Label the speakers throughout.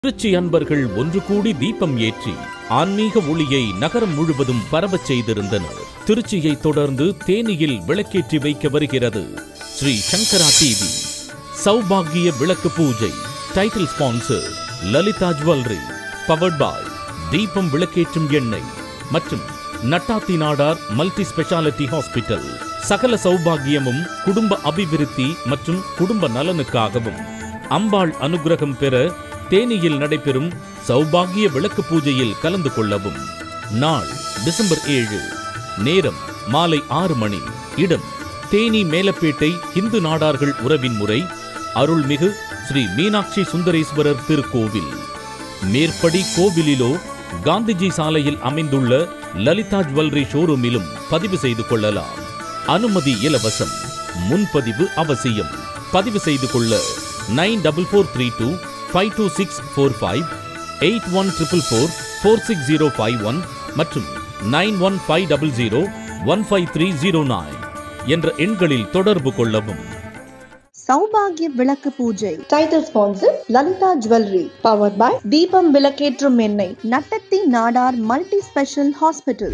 Speaker 1: திருச்சி அன்பர்கள் ஒன்று கூடி தீபம் ஏற்றி ஆன்மீக ஒளியை நகரம் முழுவதும் பரவச் செய்திருந்தனர் திருச்சியை தொடர்ந்து தேனியில் விளக்கேற்றி வைக்க வருகிறது ஸ்ரீ சங்கரா டிவி சௌபாகிய விளக்கு பூஜை title sponsor Lalitha jewellery powered by Deepam விளக்கேற்றும் எண்ணெய் மற்றும் Nattathi Nadar multi speciality hospital சகல சௌபாகியமும் குடும்ப அபிவிருத்தி மற்றும் குடும்ப நலனுக்காகவும் அம்பாள் அனுகிரகம் பெற தேனியில் நடைபெறும் சௌபாகிய விளக்கு பூஜையில் கலந்து கொள்ளவும் நாள் டிசம்பர் ஏழு நேரம் மாலை ஆறு மணி இடம் தேனி மேலப்பேட்டை இந்து நாடார்கள் உறவின் முறை அருள்மிகு ஸ்ரீ மீனாட்சி சுந்தரேஸ்வரர் திருக்கோவில் மேற்படி கோவிலிலோ காந்திஜி சாலையில் அமைந்துள்ள லலிதா ஜுவல்லரி ஷோரூமிலும் பதிவு செய்து கொள்ளலாம் அனுமதி இலவசம் முன்பதிவு அவசியம் பதிவு செய்து கொள்ள nine double four three two five two six four five eight one triple four four six zero five one மற்றும் nine one five double zero one five three zero nine என்ற எண்களில் தொடர்பு கொள்ளவும்
Speaker 2: சௌபாகிய விளக்கு பூஜை title sponsor Lalitha jewellery power by Deepam விளக்கேற்றும் எண்ணெய் Nattathi Nadar multi special hospital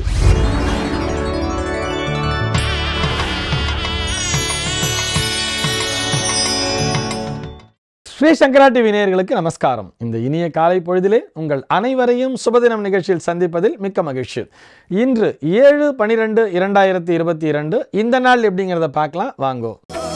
Speaker 3: Shri Sankara TV நேயர்களுக்கு நமஸ்காரம் இந்த இனிய காலை பொழுதிலே உங்கள் அனைவரையும் சுபதினம் நிகழ்ச்சியில் சந்திப்பதில் மிக்க மகிழ்ச்சி இன்று ஏழு பனிரெண்டு இரண்டாயிரத்தி இருபத்தி இரண்டு இந்த நாள் எப்படிங்கிறத பார்க்கலாம் வாங்கோ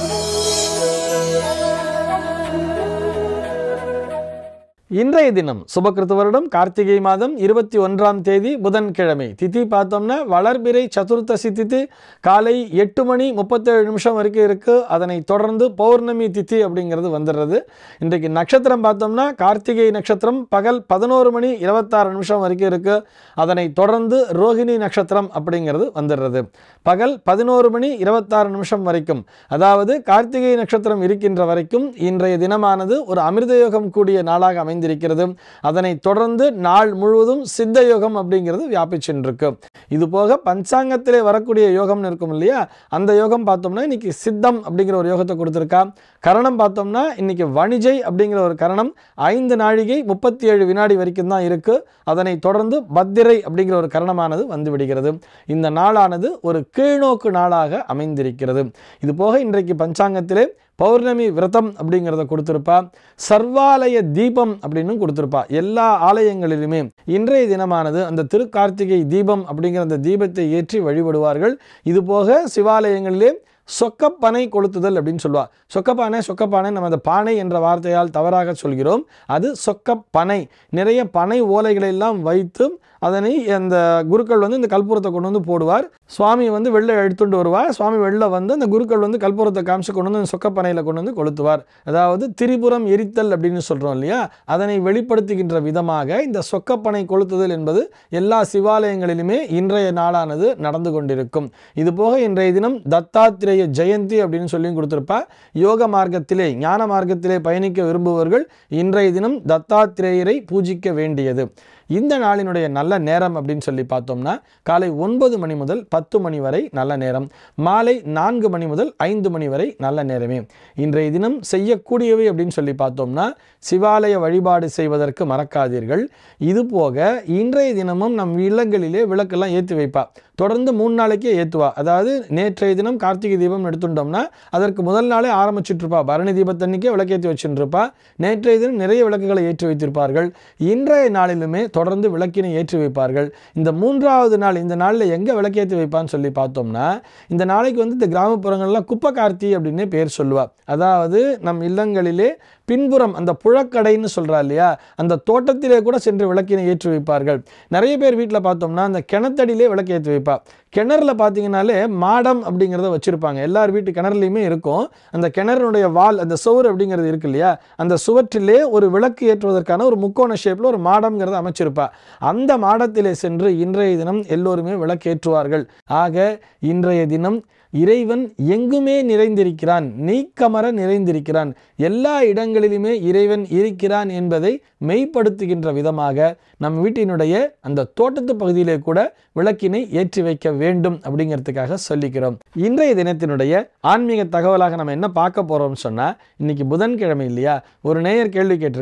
Speaker 3: இன்றைய தினம் சுபகிருத்து வருடம் கார்த்திகை மாதம் இருபத்தி ஒன்றாம் தேதி புதன்கிழமை திதி பார்த்தோம்னா வளர்பிறை சதுர்த்தசி திதி காலை எட்டு மணி முப்பத்தேழு நிமிஷம் வரைக்கும் இருக்கு அதனை தொடர்ந்து பௌர்ணமி திதி அப்படிங்கிறது வந்துடுறது இன்றைக்கு நட்சத்திரம் பார்த்தோம்னா கார்த்திகை நட்சத்திரம் பகல் பதினோரு மணி இருபத்தாறு நிமிஷம் வரைக்கும் இருக்கு அதனை தொடர்ந்து ரோஹிணி நட்சத்திரம் அப்படிங்கிறது வந்துடுறது பகல் பதினோரு மணி இருபத்தாறு நிமிஷம் வரைக்கும் அதாவது கார்த்திகை நட்சத்திரம் இருக்கின்ற வரைக்கும் இன்றைய தினமானது ஒரு அமிர்த யோகம் கூடிய நாளாக அமைந்திருக்கிறது அதனை தொடர்ந்து நாள் முழுவதும் சித்த யோகம் அப்படிங்கிறது வியாபிச்சுருக்கு இது போக பஞ்சாங்கத்திலே வரக்கூடிய யோகம்னு இருக்கும் இல்லையா அந்த யோகம் பார்த்தோம்னா இன்னைக்கு சித்தம் அப்படிங்கிற ஒரு யோகத்தை கொடுத்துருக்கா கரணம் பார்த்தோம்னா இன்னைக்கு வணிஜை அப்படிங்கிற ஒரு கரணம் ஐந்து நாழிகை முப்பத்தி ஏழு வினாடி வரைக்கும் தான் இருக்கு அதனை தொடர்ந்து பத்திரை அப்படிங்கிற ஒரு கரணமானது வந்து விடுகிறது இந்த நாளானது ஒரு கீழ்நோக்கு நாளாக அமைந்திருக்கிறது இது போக இன்றைக்கு பஞ்சாங்கத்திலே பௌர்ணமி விரதம் அப்படிங்கிறத கொடுத்துருப்பா சர்வாலய தீபம் அப்படின்னு கொடுத்துருப்பா எல்லா ஆலயங்களிலுமே இன்றைய தினமானது அந்த திருக்கார்த்திகை தீபம் அப்படிங்கிற அந்த தீபத்தை ஏற்றி வழிபடுவார்கள் இது போக சிவாலயங்களிலே சொக்கப்பனை கொளுத்துதல் அப்படின்னு சொல்லுவா சொக்கப்பானை சொக்கப்பானை நம்ம அந்த பானை என்ற வார்த்தையால் தவறாக சொல்கிறோம் அது சொக்கப்பனை நிறைய பனை ஓலைகளை எல்லாம் வைத்து அதனை அந்த குருக்கள் வந்து இந்த கற்பூரத்தை கொண்டு வந்து போடுவார் சுவாமி வந்து வெளில எடுத்துட்டு வருவார் சுவாமி வெளில வந்து அந்த குருக்கள் வந்து கற்பூரத்தை காமிச்சு கொண்டு வந்து அந்த சொக்கப்பனையில் கொண்டு வந்து கொளுத்துவார் அதாவது திரிபுரம் எரித்தல் அப்படின்னு சொல்கிறோம் இல்லையா அதனை வெளிப்படுத்துகின்ற விதமாக இந்த சொக்கப்பனை கொளுத்துதல் என்பது எல்லா சிவாலயங்களிலுமே இன்றைய நாளானது நடந்து கொண்டிருக்கும் இது போக இன்றைய தினம் தத்தாத்திரேய ஜெயந்தி அப்படின்னு சொல்லி கொடுத்துருப்பா யோக மார்க்கத்திலே ஞான மார்க்கத்திலே பயணிக்க விரும்புபவர்கள் இன்றைய தினம் தத்தாத்திரேயரை பூஜிக்க வேண்டியது இந்த நாளினுடைய நல்ல நேரம் அப்படின்னு சொல்லி பார்த்தோம்னா காலை ஒன்பது மணி முதல் பத்து மணி வரை நல்ல நேரம் மாலை நான்கு மணி முதல் ஐந்து மணி வரை நல்ல நேரமே இன்றைய தினம் செய்யக்கூடியவை அப்படின்னு சொல்லி பார்த்தோம்னா சிவாலய வழிபாடு செய்வதற்கு மறக்காதீர்கள் இது போக இன்றைய தினமும் நம் இல்லங்களிலே விளக்கெல்லாம் ஏற்றி வைப்பா தொடர்ந்து மூணு நாளைக்கே ஏற்றுவா அதாவது நேற்றைய தினம் கார்த்திகை தீபம் எடுத்துட்டோம்னா அதற்கு முதல் நாளே ஆரம்பிச்சுட்டு இருப்பா பரணி தீபத்தன்னைக்கே விளக்கேற்றி வச்சுட்டு இருப்பா நேற்றைய தினம் நிறைய விளக்குகளை ஏற்றி வைத்திருப்பார்கள் இன்றைய நாளிலுமே தொடர்ந்து விளக்கினை ஏற்றி வைப்பார்கள் இந்த மூன்றாவது நாள் இந்த நாளில் எங்கே விளக்கேற்றி வைப்பான்னு சொல்லி பார்த்தோம்னா இந்த நாளைக்கு வந்து இந்த கிராமப்புறங்கள்லாம் குப்பை கார்த்தி அப்படின்னே பேர் சொல்லுவா அதாவது நம் இல்லங்களிலே பின்புறம் அந்த புழக்கடைன்னு சொல்கிறா இல்லையா அந்த தோட்டத்திலே கூட சென்று விளக்கினை ஏற்றி வைப்பார்கள் நிறைய பேர் வீட்டில் பார்த்தோம்னா அந்த கிணத்தடியிலே விளக்கு ஏற்றி வைப்பா கிணறுல பார்த்தீங்கன்னாலே மாடம் அப்படிங்கிறத வச்சுருப்பாங்க எல்லார் வீட்டு கிணறுலையுமே இருக்கும் அந்த கிணறுனுடைய வால் அந்த சுவர் அப்படிங்கிறது இருக்கு இல்லையா அந்த சுவற்றிலே ஒரு விளக்கு ஏற்றுவதற்கான ஒரு முக்கோண ஷேப்பில் ஒரு மாடம்ங்கிறத அமைச்சிருப்பா அந்த மாடத்திலே சென்று இன்றைய தினம் எல்லோருமே விளக்கேற்றுவார்கள் ஆக இன்றைய தினம் இறைவன் எங்குமே நிறைந்திருக்கிறான் நீக்கமர நிறைந்திருக்கிறான் எல்லா இடங்களிலுமே இறைவன் இருக்கிறான் என்பதை மெய்ப்படுத்துகின்ற விதமாக நம் வீட்டினுடைய அந்த தோட்டத்து பகுதியிலே கூட விளக்கினை ஏற்றி வைக்க வேண்டும் அப்படிங்கிறதுக்காக சொல்லிக்கிறோம் இன்றைய தினத்தினுடைய ஆன்மீக தகவலாக நம்ம என்ன பார்க்க போறோம்னு சொன்னா இன்னைக்கு புதன்கிழமை இல்லையா ஒரு நேயர் கேள்வி கேட்டிருக்கார்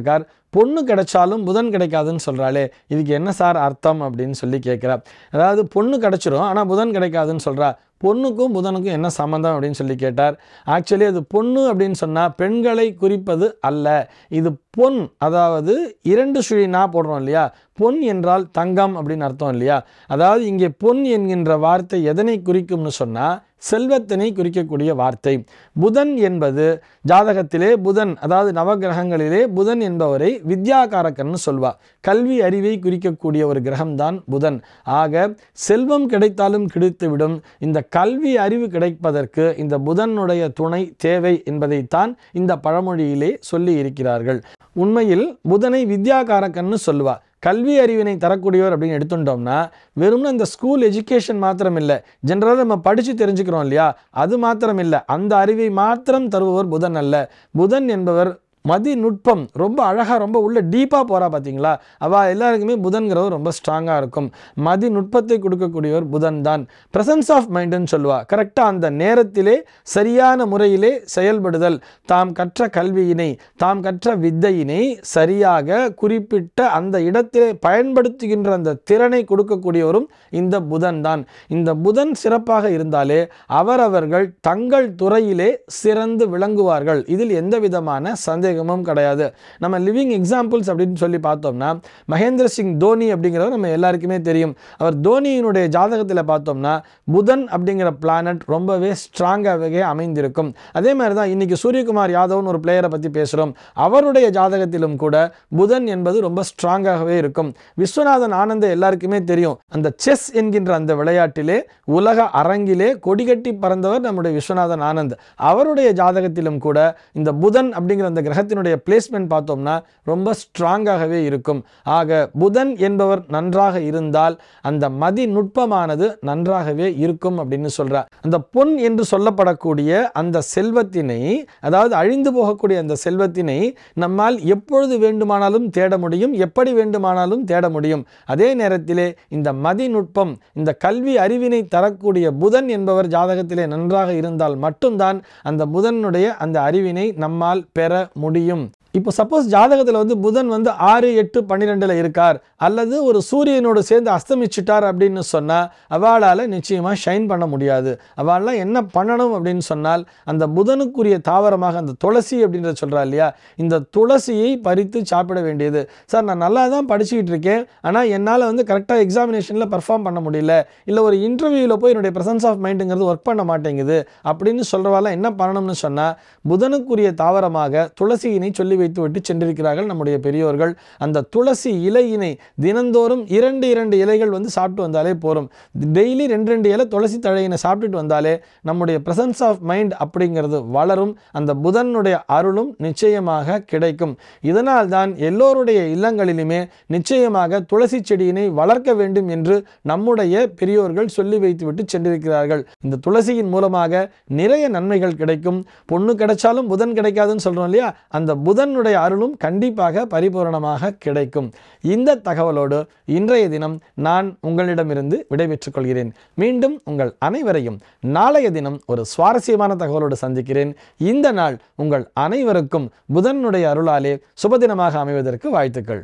Speaker 3: பொண்ணு கிடைச்சாலும் புதன் கிடைக்காதுன்னு சொல்கிறாளே இதுக்கு என்ன சார் அர்த்தம் அப்படின்னு சொல்லி கேட்குறா அதாவது பொண்ணு கிடைச்சிரும் ஆனால் புதன் கிடைக்காதுன்னு சொல்கிறா பொண்ணுக்கும் புதனுக்கும் என்ன சம்மந்தம் அப்படின்னு சொல்லி கேட்டார் ஆக்சுவலி அது பொண்ணு அப்படின்னு சொன்னால் பெண்களை குறிப்பது அல்ல இது பொன் அதாவது இரண்டு சுழி நா போடுறோம் இல்லையா பொன் என்றால் தங்கம் அப்படின்னு அர்த்தம் இல்லையா அதாவது இங்கே பொன் என்கின்ற வார்த்தை எதனை குறிக்கும்னு சொன்னால் செல்வத்தினை குறிக்கக்கூடிய வார்த்தை புதன் என்பது ஜாதகத்திலே புதன் அதாவது நவகிரகங்களிலே புதன் என்பவரை வித்யாகாரகன்னு சொல்வா கல்வி அறிவை குறிக்கக்கூடிய ஒரு கிரகம்தான் புதன் ஆக செல்வம் கிடைத்தாலும் கிடைத்துவிடும் இந்த கல்வி அறிவு கிடைப்பதற்கு இந்த புதனுடைய துணை தேவை என்பதைத்தான் இந்த பழமொழியிலே சொல்லி இருக்கிறார்கள் உண்மையில் புதனை வித்யாகாரகன்னு சொல்லுவா கல்வி அறிவினை தரக்கூடியவர் அப்படின்னு எடுத்துட்டோம்னா வெறும் அந்த ஸ்கூல் எஜுகேஷன் மாத்திரம் இல்லை ஜென்ரலாக நம்ம படித்து தெரிஞ்சுக்கிறோம் இல்லையா அது மாத்திரம் இல்லை அந்த அறிவை மாத்திரம் தருபவர் புதன் அல்ல புதன் என்பவர் மதி நுட்பம் ரொம்ப அழகாக ரொம்ப உள்ள டீப்பாக போகிறா பார்த்தீங்களா அவள் எல்லாருக்குமே புதன்கிறவர் ரொம்ப ஸ்ட்ராங்காக இருக்கும் மதி நுட்பத்தை கொடுக்கக்கூடியவர் புதன் தான் ப்ரெசன்ஸ் ஆஃப் மைண்டுன்னு சொல்லுவா கரெக்டாக அந்த நேரத்திலே சரியான முறையிலே செயல்படுதல் தாம் கற்ற கல்வியினை தாம் கற்ற வித்தையினை சரியாக குறிப்பிட்ட அந்த இடத்திலே பயன்படுத்துகின்ற அந்த திறனை கொடுக்கக்கூடியவரும் இந்த புதன் தான் இந்த புதன் சிறப்பாக இருந்தாலே அவரவர்கள் தங்கள் துறையிலே சிறந்து விளங்குவார்கள் இதில் எந்த விதமான சந்தேகமும் கிடையாது நம்ம லிவிங் எக்ஸாம்பிள்ஸ் அப்படின்னு சொல்லி பார்த்தோம்னா மகேந்திர சிங் தோனி அப்படிங்கிறவர் நம்ம எல்லாருக்குமே தெரியும் அவர் தோனியினுடைய ஜாதகத்தில் பார்த்தோம்னா புதன் அப்படிங்கிற பிளானட் ரொம்பவே ஸ்ட்ராங்காகவே அமைந்திருக்கும் அதே மாதிரி தான் இன்னைக்கு சூரியகுமார் யாதவ்னு ஒரு பிளேயரை பற்றி பேசுகிறோம் அவருடைய ஜாதகத்திலும் கூட புதன் என்பது ரொம்ப ஸ்ட்ராங்காகவே இருக்கும் விஸ்வநாதன் ஆனந்த எல்லாருக்குமே தெரியும் அந்த செஸ் என்கின்ற அந்த விளையாட்டிலே உலக அரங்கிலே கொடிகட்டி பறந்தவர் நம்முடைய விஸ்வநாதன் ஆனந்த் அவருடைய ஜாதகத்திலும் கூட இந்த புதன் அப்படிங்கிற அந்த கிரகத்தினுடைய பிளேஸ்மெண்ட் பார்த்தோம்னா ரொம்ப ஸ்ட்ராங்காகவே இருக்கும் ஆக புதன் என்பவர் நன்றாக இருந்தால் அந்த மதி நுட்பமானது நன்றாகவே இருக்கும் அப்படின்னு சொல்றார் அந்த பொன் என்று சொல்லப்படக்கூடிய அந்த செல்வத்தினை அதாவது அழிந்து போகக்கூடிய அந்த செல்வத்தினை நம்மால் எப்பொழுது வேண்டுமானாலும் தேட முடியும் எப்படி வேண்டுமானாலும் தேட முடியும் அதே நேரத்திலே இந்த மதி நுட்பம் இந்த கல்வி அறிவினை தரக்கூடிய புதன் என்பவர் ஜாதகத்திலே நன்றாக இருந்தால் மட்டும்தான் அந்த புதனுடைய அந்த அறிவினை நம்மால் பெற முடியும் இப்போ சப்போஸ் ஜாதகத்தில் வந்து புதன் வந்து ஆறு எட்டு பன்னிரெண்டில் இருக்கார் அல்லது ஒரு சூரியனோடு சேர்ந்து அஸ்தமிச்சிட்டார் அப்படின்னு சொன்னால் அவளால் நிச்சயமாக ஷைன் பண்ண முடியாது அவளால் என்ன பண்ணணும் அப்படின்னு சொன்னால் அந்த புதனுக்குரிய தாவரமாக அந்த துளசி அப்படின்றத சொல்கிறா இல்லையா இந்த துளசியை பறித்து சாப்பிட வேண்டியது சார் நான் நல்லா தான் படிச்சுக்கிட்டு இருக்கேன் ஆனால் என்னால் வந்து கரெக்டாக எக்ஸாமினேஷனில் பர்ஃபார்ம் பண்ண முடியல இல்லை ஒரு இன்டர்வியூவில் போய் என்னுடைய ப்ரெசன்ஸ் ஆஃப் மைண்டுங்கிறது ஒர்க் பண்ண மாட்டேங்குது அப்படின்னு சொல்கிறவால என்ன பண்ணணும்னு சொன்னால் புதனுக்குரிய தாவரமாக துளசியினை சொல்லி வைத்து விட்டு சென்றிருக்கிறார்கள் நம்முடைய பெரியோர்கள் அந்த துளசி இலையினை தினந்தோறும் இரண்டு இரண்டு இலைகள் வந்து சாப்பிட்டு வந்தாலே போதும் டெய்லி ரெண்டு ரெண்டு இலை துளசி தழையினை சாப்பிட்டுட்டு வந்தாலே நம்முடைய ப்ரெசன்ஸ் ஆஃப் மைண்ட் அப்படிங்கிறது வளரும் அந்த புதனுடைய அருளும் நிச்சயமாக கிடைக்கும் இதனால் தான் எல்லோருடைய இல்லங்களிலுமே நிச்சயமாக துளசி செடியினை வளர்க்க வேண்டும் என்று நம்முடைய பெரியோர்கள் சொல்லி வைத்துவிட்டு சென்றிருக்கிறார்கள் இந்த துளசியின் மூலமாக நிறைய நன்மைகள் கிடைக்கும் பொண்ணு கிடைச்சாலும் புதன் கிடைக்காதுன்னு சொல்றோம் இல்லையா அந்த புதனுடைய அருளும் கண்டிப்பாக பரிபூரணமாக கிடைக்கும் இந்த தகவலோடு இன்றைய தினம் நான் உங்களிடமிருந்து விடைபெற்றுக் கொள்கிறேன் மீண்டும் உங்கள் அனைவரையும் நாளைய தினம் ஒரு சுவாரஸ்யமான தகவலோடு சந்திக்கிறேன் இந்த நாள் உங்கள் அனைவருக்கும் புதனுடைய அருளாலே சுபதினமாக அமைவதற்கு வாழ்த்துக்கள்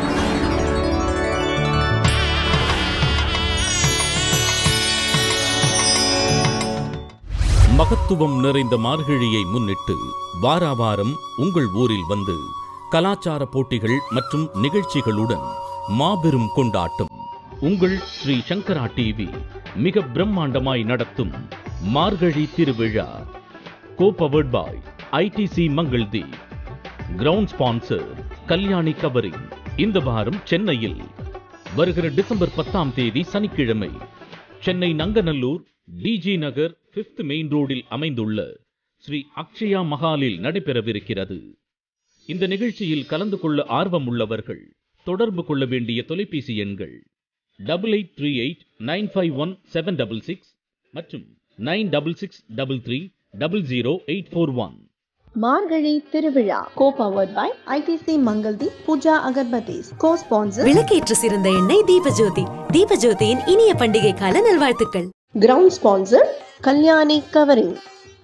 Speaker 1: மகத்துவம் நிறைந்த மார்கழியை முன்னிட்டு வாராவாரம் உங்கள் ஊரில் வந்து கலாச்சார போட்டிகள் மற்றும் நிகழ்ச்சிகளுடன் மாபெரும் கொண்டாட்டம் உங்கள் ஸ்ரீ சங்கரா டிவி மிக பிரம்மாண்டமாய் நடத்தும் Margazhi Thiruvizha co powered by ITC Mangaldeep ground sponsor Kalyani covering இந்த வாரம் சென்னையில் வருகிற டிசம்பர் பத்தாம் தேதி சனிக்கிழமை Chennai Nanganallur TG Nagar fifth main ரோடில் அமைந்துள்ள ஸ்ரீ அக்ஷயா மஹாலில் நடைபெறவிருக்கிறது இந்த நிகழ்ச்சியில் கலந்து கொள்ள ஆர்வம் உள்ளவர்கள் தொடர்பு கொள்ள வேண்டிய தொலைபேசி எண்கள் double eight three eight nine five one seven double six மற்றும் nine double six double three double zero eight four one
Speaker 2: Margazhi Thiruvizha co powered by ITC Mangaldeep Pooja agarbattis co sponsor
Speaker 4: விளக்கேற்று சிறந்த எண்ணெய் தீபஜோதி தீபஜோதியின் இனிய பண்டிகை கால நல்வாழ்த்துக்கள்
Speaker 2: கிரவுண்ட் ஸ்பான்சர் கல்யாணி கவரிங்